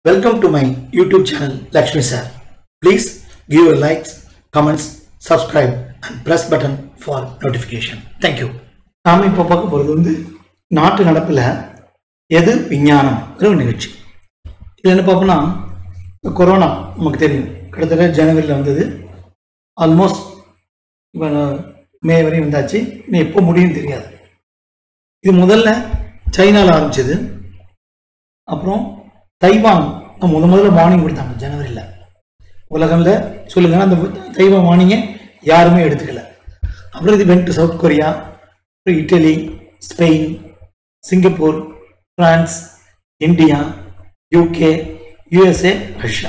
Welcome to my YouTube channel Lakshmi Sir. Please give your likes, comments, subscribe and press button for notification. Thank you. நாம் இப்போ பார்க்க போகிறது வந்து நாட்டு நடப்பில் எது விஞ்ஞானம் ஒரு நிகழ்ச்சி இதில் என்ன பார்ப்போம்னா கொரோனா நமக்கு தெரியும் கிட்டத்தட்ட ஜனவரியில் வந்தது ஆல்மோஸ்ட் இப்போ மே வரையும் வந்தாச்சு இன்னும் எப்போ முடியும்னு தெரியாது இது முதல்ல சைனாவில் ஆரம்பிச்சது அப்புறம் தைவான் முத முதல்ல வார்னிங் கொடுத்தாங்க ஜனவரியில் உலகம்ல சொல்லுங்க அந்த தைவான் வார்னிங்கை யாருமே எடுத்துக்கல அப்புறம் இது வென்ட் சவுத் கொரியா அப்புறம் Italy Spain Singapore France India UK USA Russia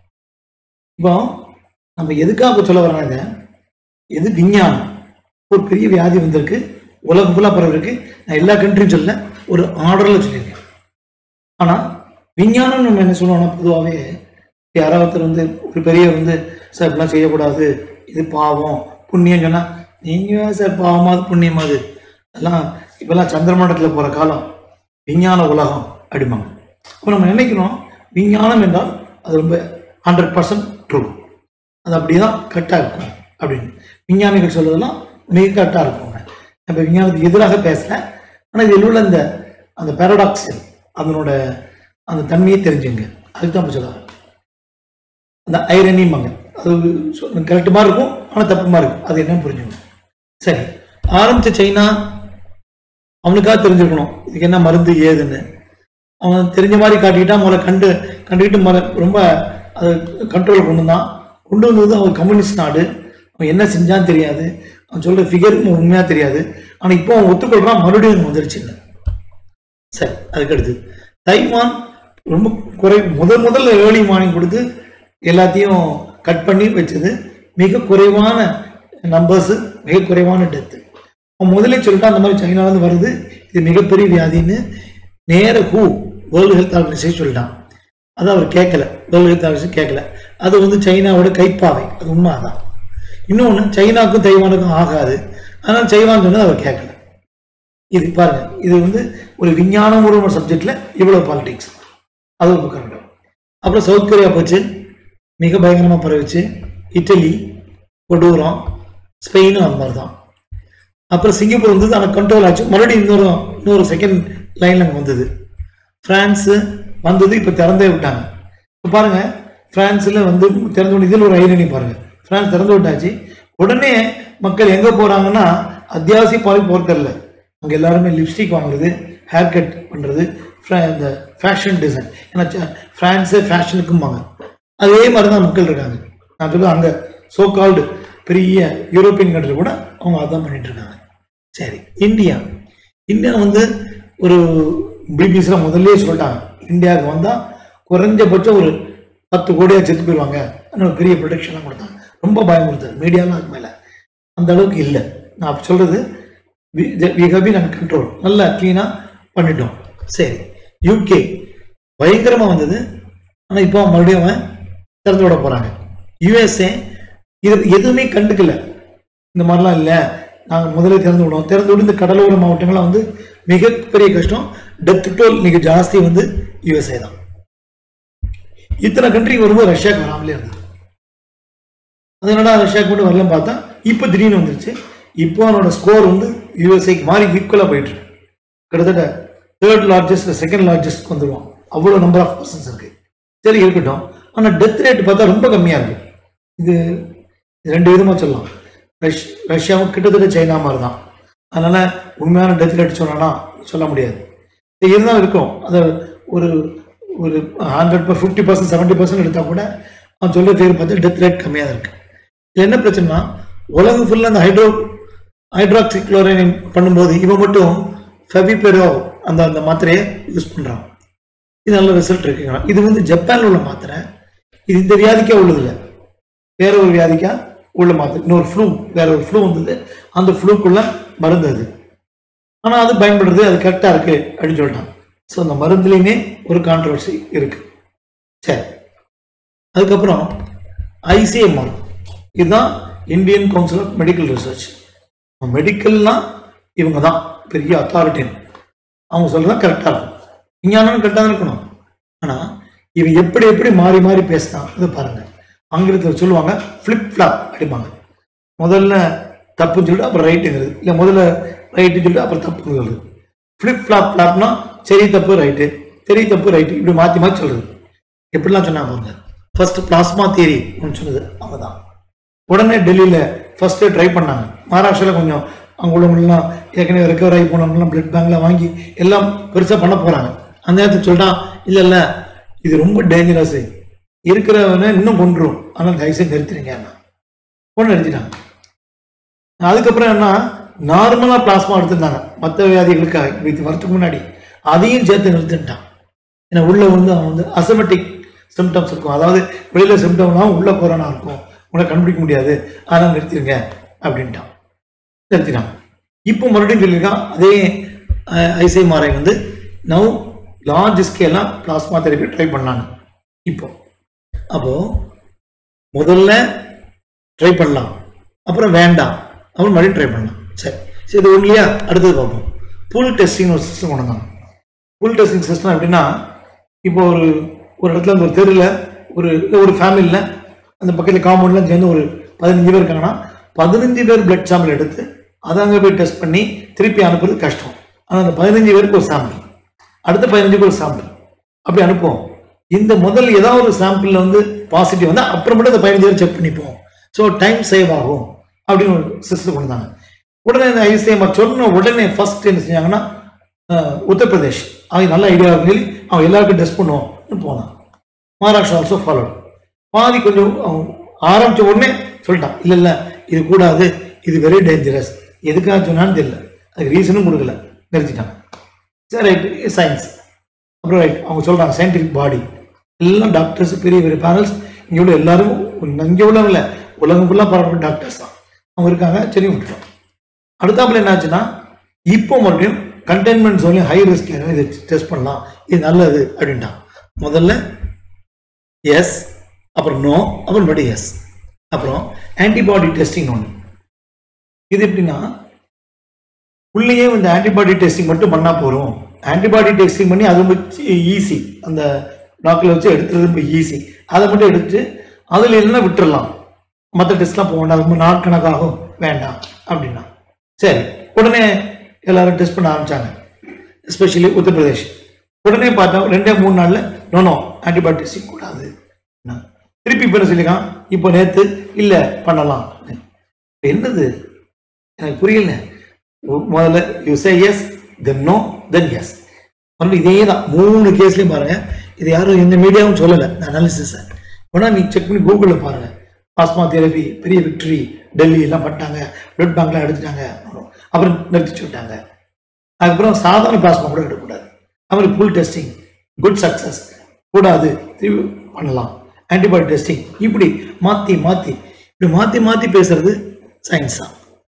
இப்போ நம்ம எதுக்காக சொல்ல வரோம் இதை எது விஞ்ஞானம் ஒரு பெரிய வியாதி வந்திருக்கு உலகம் ஃபுல்லாக பரவிருக்கு நான் எல்லா கண்ட்ரியும் சொல்ல ஒரு ஆர்டரில் சொல்லியிருக்கேன் ஆனால் விஞ்ஞானம் நம்ம என்ன சொல்லுவோம்னா பொதுவாகவே யாராவது ஒருத்தர் வந்து ஒரு பெரியவர் வந்து சார் இப்படிலாம் செய்யக்கூடாது இது பாவம் புண்ணியம் சொன்னால் நீங்கள் சார் பாவமாவது புண்ணியமாவது அதெல்லாம் இப்போல்லாம் சந்திரமண்டலத்தில் போகிற காலம் விஞ்ஞான உலகம் அப்படிம்பாங்க அப்போ நம்ம நினைக்கிறோம் விஞ்ஞானம் என்றால் அது ரொம்ப ஹண்ட்ரட் பர்சன்ட் ட்ரூ அது அப்படி தான் கரெக்டாக இருக்கும் அப்படின்னு விஞ்ஞானிகள் சொல்றதெல்லாம் மிக கரெக்டாக இருக்குங்க நம்ம விஞ்ஞானத்துக்கு எதிராக பேசல ஆனால் இதில் உள்ள அந்த அந்த பேரடாக்ஸ் அதனோட அந்த தன்மையை தெரிஞ்சுங்க அதுக்கு தான் சொல்லுவாங்க அந்த ஐரனிம்பாங்க அது கரெக்ட் மாதிரி இருக்கும் ஆனால் தப்பு மாதிரி இருக்கும் அது என்னன்னு புரிஞ்சுக்கணும் சரி ஆரம்பிச்ச சைனா அவனுக்காக தெரிஞ்சிருக்கணும் இதுக்கு என்ன மருந்து ஏதுன்னு அவன் தெரிஞ்ச மாதிரி காட்டிக்கிட்டா முதல்ல கண்டு கண்டுக்கிட்டு மர ரொம்ப அது கண்ட்ரோல் கொண்டு வந்தான் கொண்டு வந்தது அவன் கம்யூனிஸ்ட் நாடு அவன் என்ன செஞ்சான்னு தெரியாது அவன் சொல்ற ஃபிகர் உண்மையாக தெரியாது ஆனால் இப்போ அவன் ஒத்துக்கொள்றான் மறுபடியும் வந்துருச்சு இல்லை சரி அதுக்கடுத்து தைவான் ரொம்ப குறை முதல் முதல்ல ஏர்லி மார்னிங் கொடுத்து எல்லாத்தையும் கட் பண்ணி வச்சது மிக குறைவான நம்பர்ஸு மிக குறைவான டெத்து அவன் முதலே சொல்லிட்டான் அந்த மாதிரி சைனாலேருந்து வருது இது மிகப்பெரிய வியாதின்னு நேர ஹூ வேர்ல்டு ஹெல்த் ஆர்கனைசேஷன் சொல்லிட்டான் அது அவர் கேட்கல வேர்ல்டு ஹெல்த் ஆர்கனைசேஷன் கேட்கல அது வந்து சைனாவோட கைப்பாவை அது உண்மை அதான் இன்னொன்று சைனாவுக்கும் தைவானுக்கும் ஆகாது அதனால் சைவான் சொன்னது அவர் கேட்கல இது பாருங்க இது வந்து ஒரு விஞ்ஞானம் ஒரு சப்ஜெக்ட்ல இவ்வளவு பாலிடிக்ஸ் அது ஒரு பக்கம் அப்புறம் சவுத் கொரியா போச்சு மிக பயங்கரமாக பரவிச்சு இட்டலி கொடூரம் ஸ்பெயினும் அது மாதிரி தான் அப்புறம் சிங்கப்பூர் வந்தது ஆனால் கண்ட்ரோல் ஆச்சு மறுபடியும் இன்னொரு இன்னொரு செகண்ட் லைனில் அங்கே வந்தது ஃப்ரான்ஸு வந்தது இப்போ திறந்தே விட்டாங்க இப்போ பாருங்க ஃப்ரான்ஸில் வந்து திறந்து விட்டு இதில் ஒரு ஐரணி பாருங்க ஃப்ரான்ஸ் திறந்து விட்டாச்சு உடனே மக்கள் எங்கே போகிறாங்கன்னா அத்தியாவசிய பாதி போகிறதில்ல அங்கே எல்லாருமே லிப்ஸ்டிக் வாங்குறது ஹேர் கட் பண்ணுறது இந்த ஃபேஷன் டிசைன் ஏன்னா ஃப்ரான்ஸு ஃபேஷனுக்கும்பாங்க அதே மாதிரி தான் மக்கள் இருக்காங்க நான் சொல்லுவேன் அங்கே சோ கால்டு பெரிய யூரோப்பியன் கண்ட்ரி கூட அவங்க அதான் பண்ணிட்டு இருக்காங்க சரி இந்தியா இந்தியா வந்து ஒரு பிபிசியில் முதல்ல சொல்லிட்டாங்க இந்தியாவுக்கு வந்தால் குறைஞ்சபட்சம் ஒரு பத்து கோடியாக செத்து போயிடுவாங்க ஒரு பெரிய ப்ரொடெக்ஷன்லாம் கொடுத்தாங்க ரொம்ப பயமுறுத்தாரு மீடியாலாம் அதுக்கு மேலே அந்த அளவுக்கு இல்லை நான் சொல்கிறது we have been and control நல்லா க்ளீனாக பண்ணிட்டோம் சரி யூகே பயங்கரமாக வந்தது ஆனால் இப்போ மறுபடியும் அவன் திறந்து விட போகிறாங்க யுஎஸ்ஏ இது எதுவுமே கண்டுக்கல இந்த மாதிரிலாம் இல்லை நாங்கள் முதல்ல திறந்து விடுவோம் திறந்து விட்டு இந்த கடலோர மாவட்டங்கள்லாம் வந்து மிகப்பெரிய கஷ்டம் டெத் டோல் மிக ஜாஸ்தி வந்து யுஎஸ்ஏ தான் இத்தனை கண்ட்ரி வரும்போது ரஷ்யாவுக்கு வராமலே இருந்தது அது என்னடா ரஷ்யாவுக்கு மட்டும் வரலன்னு பார்த்தா இப்போ திடீர்னு வந்துருச்சு இப்போ அவனோட ஸ்கோர் வந்து யூஎஸ்ஏக்கு மாறி ஈக்குவலாக போயிட்டு இருக்கு கிட்டத்தட்ட தேர்ட் லார்ஜஸ்ட் செகண்ட் லார்ஜஸ்ட் வந்துடுவான் அவ்வளோ நம்பர் ஆஃப் பர்சன்ஸ் இருக்கு சரி இருக்கட்டும் ஆனால் டெத் ரேட் பார்த்தா ரொம்ப கம்மியாக இருக்கு இது ரெண்டு விதமாக சொல்லலாம் ரஷ் ரஷ்யாவும் கிட்டத்தட்ட சைனா மாதிரி தான் அதனால உண்மையான டெத் ரேட் சொன்னா சொல்ல முடியாது இருந்தாலும் இருக்கும் அதை ஒரு ஒரு hundred per fifty percent seventy percent எடுத்தால் கூட அவன் சொல்ல பேர் பார்த்து டெத் ரேட் கம்மியாக தான் இருக்கு இது என்ன பிரச்சனைனா உலகம் ஃபுல்லாக அந்த ஹைட்ரோ ஹைட்ராக்சி குளோரைன் பண்ணும்போது இவன் மட்டும் ஃபெபிபெரோ அந்த அந்த மாத்திரையை யூஸ் பண்ணுறான் இது நல்ல ரிசல்ட் இருக்குங்களா இது வந்து ஜப்பானில் உள்ள மாத்திரை இது இந்த வியாதிக்கா உள்ளதில்ல வேற ஒரு வியாதிக்கா உள்ள மாத்திரை இன்னொரு ஃப்ளூ வேற ஒரு ஃப்ளூ வந்தது அந்த ஃப்ளூக்குள்ள மருந்து அது ஆனால் அது பயன்படுறது அது கரெக்டாக இருக்கு அப்படின்னு சொல்லிட்டான் ஸோ அந்த மருந்துலேயுமே ஒரு கான்ட்ரவர்சி இருக்கு சரி அதுக்கப்புறம் ஐசிஎம்ஆர் இதுதான் Indian Council of Medical Research மெடிக்கல்னா இவங்க தான் பெரிய அத்தாரிட்டின்னு அவங்க சொல்றது கரெக்டாக இருக்கும் விஞ்ஞானம் கரெக்டாக தான் இருக்கணும் ஆனால் இவன் எப்படி எப்படி மாறி மாறி பேசினான் இதை பாருங்க ஆங்கிலத்தில் சொல்லுவாங்க ஃப்ளிப் ஃப்ளாப் அடிப்பாங்க முதல்ல தப்புன்னு சொல்லிட்டு அப்புறம் ரைட்டுங்கிறது இல்லை முதல்ல ரைட்டுன்னு சொல்லிட்டு அப்புறம் தப்புங்கிறது ஃப்ளிப் ஃப்ளாப் ஃப்ளாப்னா சரி தப்பு ரைட்டு சரி தப்பு ரைட்டு இப்படி மாற்றி மாற்றி சொல்றது எப்படிலாம் சொன்னாங்க பாருங்க ஃபர்ஸ்ட் பிளாஸ்மா தியரி ஒன்று சொன்னது அவங்க தான் உடனே டெல்லியில் ஃபர்ஸ்ட்டு ட்ரை பண்ணாங்க மகாராஷ்டிராவில் கொஞ்சம் அங்கே உள்ளவங்களாம் ஏற்கனவே ரெக்கவர் ஆகி போனவங்களாம் பிளட் பேங்க்லாம் வாங்கி எல்லாம் பெருசாக பண்ண போகிறாங்க அந்த நேரத்தில் சொல்லிட்டான் இல்லை இல்லை இது ரொம்ப டேஞ்சரஸ் இருக்கிறவனை இன்னும் கொண்டுரும் ஆனால் தயவுசெய்து நிறுத்திடுங்க கொண்டு நிறுத்திட்டாங்க அதுக்கப்புறம் என்ன நார்மலாக பிளாஸ்மா எடுத்திருந்தாங்க மற்ற வியாதிகளுக்காக இது வரத்துக்கு முன்னாடி அதையும் சேர்த்து நிறுத்திட்டான் ஏன்னா உள்ள வந்து அவன் வந்து அசமெட்டிக் சிம்டம்ஸ் இருக்கும் அதாவது வெளியில சிம்டம்லாம் உள்ள கொரோனா இருக்கும் உங்களை கண்டுபிடிக்க முடியாது அதெல்லாம் நிறுத்திடுங்க அப்படின்ட்டான் நிறுத்தினான் இப்போ மறுபடியும் சொல்லியிருக்கான் அதே ஐசை மாறை வந்து நவ் லார்ஜ் ஸ்கேலாம் பிளாஸ்மா தெரப்பி ட்ரை பண்ணாங்க இப்போ அப்போ முதல்ல ட்ரை பண்ணலாம் அப்புறம் வேண்டாம் அப்புறம் மறுபடியும் ட்ரை பண்ணலாம் சரி சரி இது ஒன்றியா அடுத்தது பார்ப்போம் புல் டெஸ்டிங் ஒரு சிஸ்டம் கொண்டு வந்தாங்க புல் டெஸ்டிங் சிஸ்டம் எப்படின்னா இப்போ ஒரு ஒரு இடத்துல இருந்து ஒரு தெருவில் ஒரு இல்லை ஒரு ஃபேமிலியில் அந்த பக்கத்தில் காம்பவுண்டில் சேர்ந்து ஒரு பதினஞ்சு பேர் இருக்காங்கன்னா பதினஞ்சு பேர் பிளட் சாம்பிள் எடுத்து அதை அங்கே போய் டெஸ்ட் பண்ணி திருப்பி அனுப்புறது கஷ்டம் ஆனால் அந்த பதினஞ்சு பேருக்கு ஒரு சாம்பிள் அடுத்த பதினஞ்சுக்கு ஒரு சாம்பிள் அப்படி அனுப்புவோம் இந்த முதல் ஏதாவது ஒரு சாம்பிளில் வந்து பாசிட்டிவ் வந்தால் அப்புறமேட்டு அந்த பதினஞ்சு பேர் செக் பண்ணிப்போம் ஸோ டைம் சேவ் ஆகும் அப்படின்னு ஒரு சிஸ்டம் கொண்டு வந்தாங்க உடனே இந்த ஐசிஎம்ஆர் சொன்ன உடனே ஃபர்ஸ்ட் என்ன செஞ்சாங்கன்னா அஹ், உத்தரப்பிரதேஷ் அவங்க நல்ல ஐடியா சொல்லி அவங்க எல்லாருக்கும் டெஸ்ட் பண்ணுவோம்னு போனான் மகாராஷ்டிரா ஆல்சோ ஃபாலோ பாதி கொஞ்சம் அவன் ஆரம்பிச்ச உடனே சொல்லிட்டான் இல்லை இல்லை இது கூடாது இது வெரி டேஞ்சரஸ் எதுக்காக சொன்னான்னு தெரியல அதுக்கு ரீசனும் கொடுக்கல நிறுத்திட்டான் சரி ரைட் சயின்ஸ் அப்புறம் ரைட் அவங்க சொல்கிறாங்க சயின்டிஃபிக் பாடி எல்லாம் டாக்டர்ஸ் பெரிய பெரிய பேனல்ஸ் இங்கே உள்ள எல்லாரும் இங்கே உள்ளவங்கள உலகம் ஃபுல்லாக பரவாயில்ல டாக்டர்ஸ் தான் அவங்க இருக்காங்க சரி விட்டுட்டோம் அடுத்தாப்புல என்னாச்சுன்னா இப்போ மறுபடியும் கண்டெய்ன்மெண்ட் ஜோன்லையும் ஹை ரிஸ்க் இது டெஸ்ட் பண்ணலாம் இது நல்லது அப்படின்ட்டான் முதல்ல எஸ் அப்புறம் நோ அப்புறம் மறுபடியும் எஸ் அப்புறம் ஆன்டிபாடி டெஸ்டிங் ஒன்று இது எப்படின்னா உள்ளேயே இந்த ஆன்டிபாடி டெஸ்டிங் மட்டும் பண்ணால் போகிறோம் ஆன்டிபாடி டெஸ்டிங் பண்ணி அது ரொம்ப ஈஸி அந்த டாக்டரில் வச்சு எடுத்துறது ரொம்ப ஈஸி அதை மட்டும் எடுத்து அதில் இல்லைன்னா விட்டுறலாம் மற்ற டெஸ்ட்லாம் போக வேண்டாம் ரொம்ப நாட்கணக்காகும் வேண்டாம் அப்படின்னா சரி உடனே எல்லாரும் டெஸ்ட் பண்ண ஆரம்பிச்சாங்க எஸ்பெஷலி உத்தரப்பிரதேஷ் உடனே பார்த்தா ரெண்டே மூணு நாளில் நோனோ ஆன்டிபாடி டெஸ்டிங் கூடாது என்ன? திருப்பி இப்போ என்ன சொல்லியிருக்கான் இப்போ நேற்று இல்லை பண்ணலாம் என்னது எனக்கு புரியல உ- முதல்ல you say yes then no then yes மறுபடியும் இதே தான் மூணு கேஸ்லையும் பாருங்க இது யாரும் எந்த மீடியாவும் சொல்லலை இந்த அனாலிசிஸ் வேணா நீ செக் பண்ணி கூகுளில் பாருங்க பாஸ்மா தெரபி பெரிய விக்டரி டெல்லி எல்லாம் பண்ணிட்டாங்க பிளட் பேங்க்லாம் எடுத்துட்டாங்க அப்புறம் நிறுத்தி சொல்லிட்டாங்க அதுக்கப்புறம் சாதாரண பிளாஸ்மா கூட எடுக்கக்கூடாது அப்புறம் புல் டெஸ்டிங் குட் சக்ஸஸ் கூடாது திரும்பி பண்ணலாம் ஆன்டிபாடி டெஸ்டிங் இப்படி மாற்றி மாற்றி இப்படி மாற்றி மாற்றி பேசுறது சயின்ஸ் தான்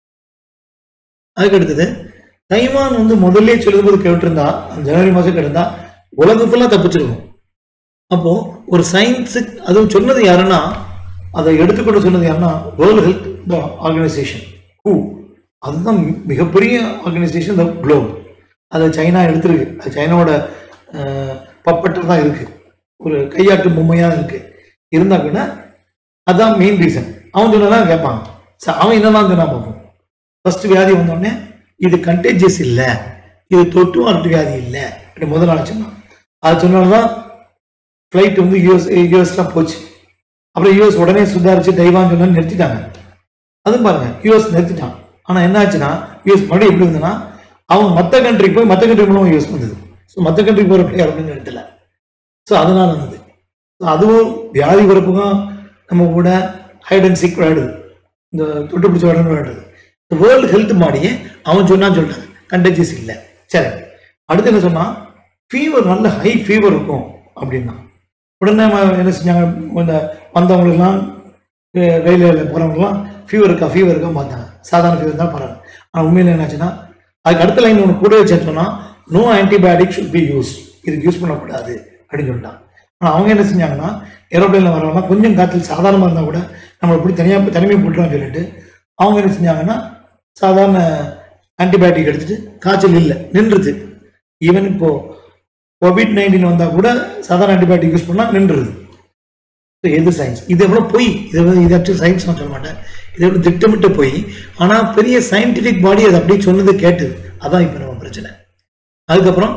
அதுக்கு அடுத்தது தைவான் வந்து முதல்ல சொல்லும்போது கேட்டிருந்தா அந்த ஜனவரி மாதம் கேட்டிருந்தா உலகம் ஃபுல்லாக தப்பிச்சிருக்கும் அப்போ ஒரு சயின்ஸு அதுவும் சொன்னது யாருன்னா அதை எடுத்துக்கொண்டு சொன்னது யாருன்னா வேர்ல்டு ஹெல்த் ஆர்கனைசேஷன் ஹூ அதுதான் மி- மிகப்பெரிய ஆர்கனைசேஷன் இந்த குளோப் அதை சைனா எடுத்திருக்கு அது சைனாவோட பப்பட்டர் தான் இருக்கு ஒரு கையாட்டு பொம்மையாக இருக்கு இருந்தா கூட அதான் மெயின் ரீசன் அவன் சொன்னதான் கேட்பாங்க ச- அவன் என்னதான் சொன்னா பார்ப்போம் ஃபர்ஸ்ட் வியாதி வந்தோடனே இது கண்டேஜியஸ் இல்லை இது தொற்று வரட்டு வியாதி இல்லை அப்படி முதல் நாள் சொன்னான் அது சொன்னால்தான் ஃப்ளைட் வந்து யூஎஸ் யூஎஸ்லாம் போச்சு அப்புறம் யூஎஸ் உடனே சுதாரிச்சு தைவான் சொன்னா நிறுத்திட்டாங்க அதுவும் பாருங்க யூஎஸ் நிறுத்திட்டான் ஆனால் என்ன ஆச்சுன்னா யூஎஸ் மறுபடியும் எப்படி இருந்ததுன்னா அவங்க மற்ற கண்ட்ரிக்கு போய் மற்ற கண்ட்ரி மூலமாக யூஎஸ் வந்தது ஸோ மற்ற கண்ட்ரி போகிற பிளேயர் அப்படின்னு நிறுத்தல ஸோ அதனால வந்தது ஸோ அதுவும் வியாதி பிறப்புக்கும் நம்ம கூட ஹைட் அண்ட் சீக் விளையாடுது இந்த தொட்டு பிடிச்ச விளையாடு விளையாடுது இந்த வேர்ல்டு ஹெல்த் பாடியே அவன் சொன்னான்னு சொல்லிட்டாங்க கண்டஜியஸ் இல்லை சரி அடுத்து என்ன சொன்னா ஃபீவர் நல்ல ஹை ஃபீவர் இருக்கும் அப்படின்னா உடனே அவன் என்ன செஞ்சாங்க இந்த வந்தவங்களுக்கெல்லாம் ரயில்வேல போகிறவங்கலாம் ஃபீவர் இருக்கா ஃபீவர் இருக்கா பார்த்தாங்க சாதாரண ஃபீவர் தான் பரவாயில்ல ஆனால் உண்மையில் என்னாச்சுன்னா அதுக்கு அடுத்த லைன் ஒன்று கூட வச்சுட்டோம்னா no antibiotic should be use இதுக்கு யூஸ் பண்ணக்கூடாது அப்படின்னு சொல்லிட்டான் ஆனால் அவங்க என்ன செஞ்சாங்கன்னா ஏரோப்ளேனில் வரவங்க கொஞ்சம் காய்ச்சல் சாதாரணமாக இருந்தால் கூட நம்ம இப்படி தனியாக தனிமையை போட்டுருவோம் சொல்லிட்டு அவங்க என்ன செஞ்சாங்கன்னா சாதாரண ஆன்டிபயோட்டிக் எடுத்துட்டு காய்ச்சல் இல்லை நின்றுது ஈவன் இப்போ கோவிட் நைன்டீன் வந்தால் கூட சாதாரண ஆன்டிபயோட்டிக் யூஸ் பண்ணால் நின்றுது So, எது சயின்ஸ் இது எவ்வளோ பொய் இது வந்து- இது ஆக்சுவலி சயின்ஸ் நான் சொல்ல மாட்டேன் இது எவ்வளோ திட்டமிட்டு போய் ஆனால் பெரிய சயின்டிஃபிக் பாடி அது அப்படியே சொன்னது கேட்டுது அதான் இப்போ நம்ம பிரச்சனை அதுக்கப்புறம்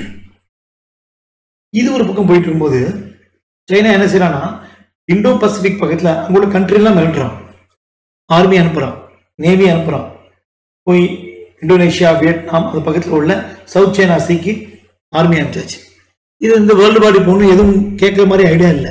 இது ஒரு பக்கம் போயிட்டு இருக்கும்போது சைனா என்ன செய்யறான்னா இந்தோ பசிபிக் பக்கத்தில் அங்க உள்ள கண்ட்ரிலாம் மிரட்டுறான் ஆர்மி அனுப்புறான் நேவி அனுப்புறான் போய் இந்தோனேஷியா வியட்நாம் அது பக்கத்தில் உள்ள சவுத் சைனா சீக்கு ஆர்மி அனுப்பிச்சாச்சு இது இந்த வேர்ல்டு பாடி போகணும் எதுவும் கேட்குற மாதிரி ஐடியா இல்லை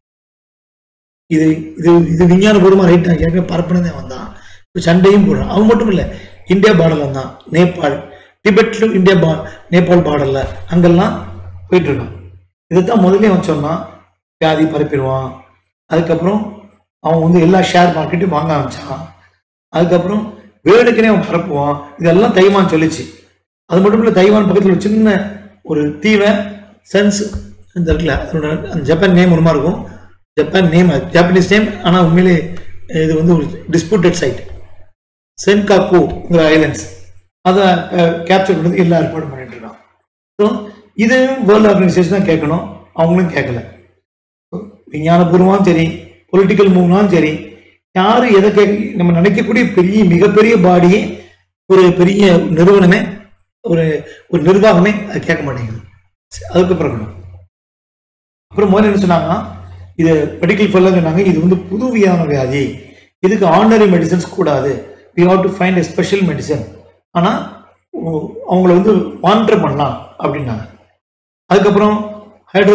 இது இது இது விஞ்ஞானபூர்வமா ரைட் நான் ஏற்கனவே பரப்புனதே வந்தான் இப்போ சண்டையும் போடுறான் அவன் மட்டும் இல்லை இந்தியா பார்டர்ல வந்தான் நேபாள் டிபெட்ல இந்தியா பா நேபாள் பார்டர்ல அங்கெல்லாம் போயிட்டு இருக்கான் இதைத்தான் முதல்ல அவன் சொன்னான் வியாதி பரப்பிடுவான் அதுக்கப்புறம் அவன் வந்து எல்லா ஷேர் மார்க்கெட்டையும் வாங்க ஆரம்பிச்சான் அதுக்கப்புறம் வேடுக்குனே அவன் பரப்புவான் இதெல்லாம் தைவான் சொல்லிச்சு அது மட்டும் இல்லை தைவான் பக்கத்தில் ஒரு சின்ன ஒரு தீவை சென்ஸ் இந்த இருக்குல்ல அதோட அந்த ஜப்பான் நேம் ஒரு மாதிரி இருக்கும் ஜப்பான் நேம் ஜாப்பனீஸ் நேம் ஆனால் உண்மையிலே இது வந்து ஒரு டிஸ்பியூட்டட் சைட் சென்காக்குங்கிற ஐலண்ட்ஸ் அதை கேப்சர் பண்ணி எல்லா ஏற்பாடும் பண்ணிட்டு இருக்கான் ஸோ இது வேர்ல்டு ஆர்கனைசேஷன் தான் கேட்கணும் அவங்களும் கேட்கல விஞ்ஞானபூர்வமாகவும் சரி பொலிட்டிக்கல் மூவ்னாலும் சரி யாரு எதை கேட்க நம்ம நினைக்கக்கூடிய பெரிய மிகப்பெரிய பாடியே ஒரு பெரிய நிறுவனமே ஒரு ஒரு நிர்வாகமே அது கேட்க மாட்டேங்குது அதுக்கு பிறகு அப்புறம் முதல்ல என்ன சொன்னாங்கன்னா இது மெடிக்கல் ஃபீல்டில் சொன்னாங்க இது வந்து புது வியான வியாதி இதுக்கு ஆர்டினரி மெடிசன்ஸ் கூடாது we have to find a special medicine ஆனால் அவங்கள வந்து மானிட்டர் பண்ணலாம் அப்படின்னாங்க அதுக்கப்புறம் ஹைட்ரோ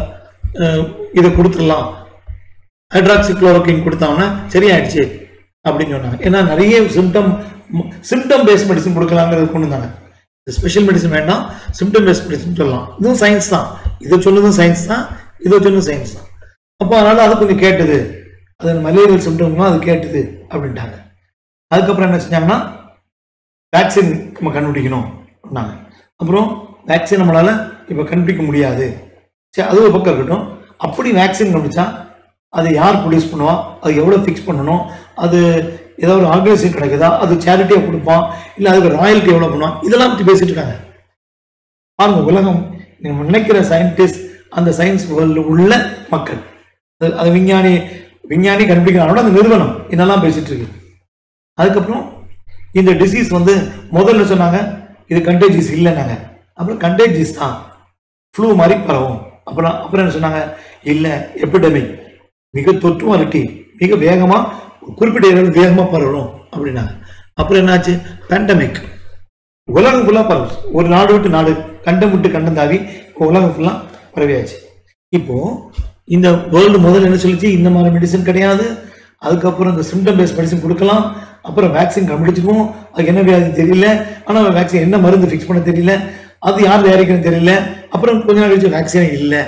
இதை கொடுத்துடலாம் ஹைட்ராக்சி குளோரோக்கின் கொடுத்தாங்கன்னா சரியாயிடுச்சு அப்படின்னு சொன்னாங்க ஏன்னா நிறைய சிம்டம் சிம்டம் பேஸ்ட் மெடிசன் கொடுக்கலாங்கிறது கொண்டு வந்தாங்க ஸ்பெஷல் மெடிசன் வேண்டாம் சிம்டம் பேஸ்ட் மெடிசன் சொல்லலாம் இதுவும் சயின்ஸ் தான் இதை சொன்னதும் சயின்ஸ் தான் இதை சொன்னதும் சயின்ஸ் தான் அப்போ அதனால அது கொஞ்சம் கேட்டது அது மலேரியல் சிம்டம்லாம் அது கேட்டது அப்படின்ட்டாங்க அதுக்கப்புறம் என்ன செஞ்சாங்கன்னா வேக்சின் நம்ம கண்டுபிடிக்கணும் அப்படின்னாங்க அப்புறம் வேக்சின் நம்மளால இப்போ கண்டுபிடிக்க முடியாது சரி அது ஒரு பக்கம் இருக்கட்டும் அப்படி வேக்சின் கண்டுபிடிச்சா அது யார் ப்ரொடியூஸ் பண்ணுவா அது எவ்வளோ ஃபிக்ஸ் பண்ணணும் அது ஏதோ ஒரு ஆர்கனைசேஷன் கிடைக்குதா அது சேரிட்டியாக கொடுப்பான் இல்லை அதுக்கு ராயல்ட்டி எவ்வளோ பண்ணுவான் இதெல்லாம் பற்றி பேசிட்டு இருக்காங்க பாருங்க உலகம் நம்ம நினைக்கிற சயின்டிஸ்ட் அந்த சயின்ஸ் வேர்ல்டில் உள்ள மக்கள் அது- அது விஞ்ஞானி விஞ்ஞானி கண்டுபிடிக்கிறானோட அந்த நிறுவனம் என்னெல்லாம் பேசிட்டு இருக்கு அதுக்கப்புறம் இந்த டிசீஸ் வந்து முதல்ல சொன்னாங்க இது கண்டேஜியஸ் இல்லைன்னாங்க அப்புறம் கண்டேஜியஸ் தான் ஃப்ளூ மாதிரி பரவும் அப்புறம் அப்புறம் என்ன சொன்னாங்க இல்லை எபிடமிக் மிக தொற்று வரட்டி மிக வேகமா குறிப்பிட்ட இடத்துல வேகமா பரவணும் அப்படின்னாங்க அப்புறம் என்னாச்சு பேண்டமிக் உலகம் ஃபுல்லா பரவு ஒரு நாடு விட்டு நாடு கண்டம் விட்டு கண்டம் தாவி இப்போ உலகம் ஃபுல்லா பரவியாச்சு இப்போ இந்த வேர்ல்டு முதல்ல என்ன சொல்லிச்சு இந்த மாதிரி மெடிசன் கிடையாது அதுக்கப்புறம் இந்த சிம்டம் பேஸ்ட் மெடிசன் கொடுக்கலாம் அப்புறம் வேக்சின் கண்டுபிடிச்சிக்குவோம் அதுக்கு என்ன வியாதி தெரியல ஆனால் வேக்சின் என்ன மருந்து ஃபிக்ஸ் பண்ண தெரியல அது யார் தயாரிக்கணும் தெரியல அப்புறம் கொஞ்ச நாள் கழிச்சு வேக்சினே இல்லை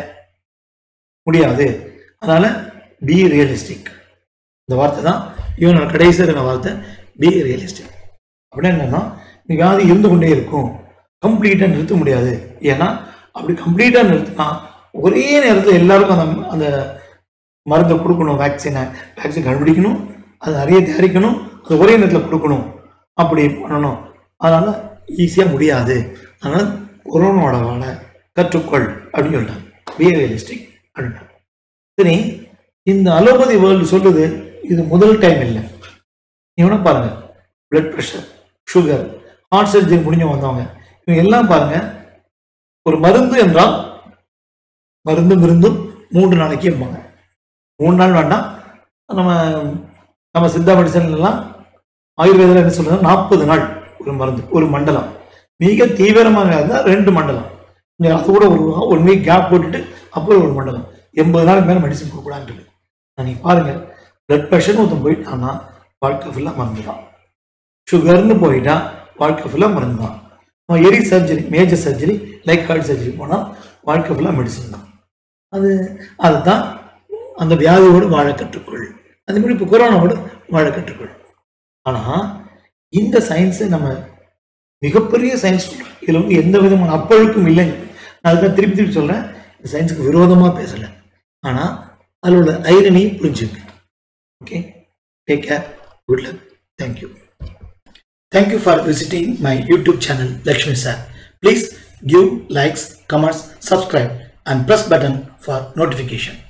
முடியாது அதனால பி ரியலிஸ்டிக் இந்த வார்த்தை தான் இவனோட கடைசியான வார்த்தை பி ரியலிஸ்டிக் அப்படின்னா என்னன்னா இந்த வியாதி இருந்து கொண்டே இருக்கும் கம்ப்ளீட்டாக நிறுத்த முடியாது ஏன்னா அப்படி கம்ப்ளீட்டாக நிறுத்தினா ஒரே நேரத்தில் எல்லாருக்கும் அந்த அந்த மருந்தை கொடுக்கணும் வேக்சினை வேக்சின் கண்டுபிடிக்கணும் அது நிறைய தயாரிக்கணும் அது ஒரே நேரத்தில் கொடுக்கணும் அப்படி பண்ணணும் அதனால ஈஸியாக முடியாது அதனால கொரோனாவோட வாழ கற்றுக்கொள் அப்படின்னு சொல்லிட்டாங்க பி ரியலிஸ்டிக் அப்படின்ட்டாங்க சரி இந்த அலோபதி வேர்ல்டு சொல்லுது இது முதல் டைம் இல்லை நீ வேணா பாருங்க blood pressure sugar heart surgery முடிஞ்சு வந்தவங்க இவங்க எல்லாம் பாருங்க ஒரு மருந்து என்றால் மருந்தும் விருந்தும் மூன்று நாளைக்கு இருப்பாங்க மூணு நாள் வேண்டாம் நம்ம நம்ம சித்தா மெடிசன்ல எல்லாம் ஆயுர்வேதில் என்ன சொல்றது நாற்பது நாள் ஒரு மருந்து ஒரு மண்டலம் மிக தீவிரமாக இருந்தால் ரெண்டு மண்டலம் நீங்க அது கூட ஒரு ஒரு வீக் கேப் போட்டுட்டு அப்புறம் ஒரு மண்டலம் எண்பது நாளுக்கு மேலே மெடிசன் கொடுக்கூடாது நீங்கள் பாருங்க பிளட் ப்ரெஷர்னு ஒருத்தன் போயிட்டான்னா வாழ்க்கை ஃபுல்லாக மருந்து தான் சுகர்னு போயிட்டா வாழ்க்கை ஃபுல்லாக மருந்து தான் அவன் எரி surgery major surgery like heart surgery போனால் வாழ்க்கை ஃபுல்லாக மெடிசன் தான் அது அதுதான் அந்த வியாதியோடு வாழ கற்றுக்கொள் அதே மாதிரி இப்போ கொரோனாவோடு வாழ கற்றுக்கொள் ஆனால் இந்த சயின்ஸை நம்ம மிகப்பெரிய சயின்ஸ் சொல்கிறோம் இதில் வந்து எந்த விதமான அப்பழுக்கும் இல்லைங்க நான் அதுக்காக திருப்பி திருப்பி சொல்கிறேன் இந்த சயின்ஸுக்கு விரோதமாக பேசலை ஆனால் அதில் உள்ள ஐரணியும் புரிஞ்சுங்க okay take care good luck thank you Thank you for visiting my YouTube channel Lakshmi Sir. Please give likes, comments subscribe and press button for notification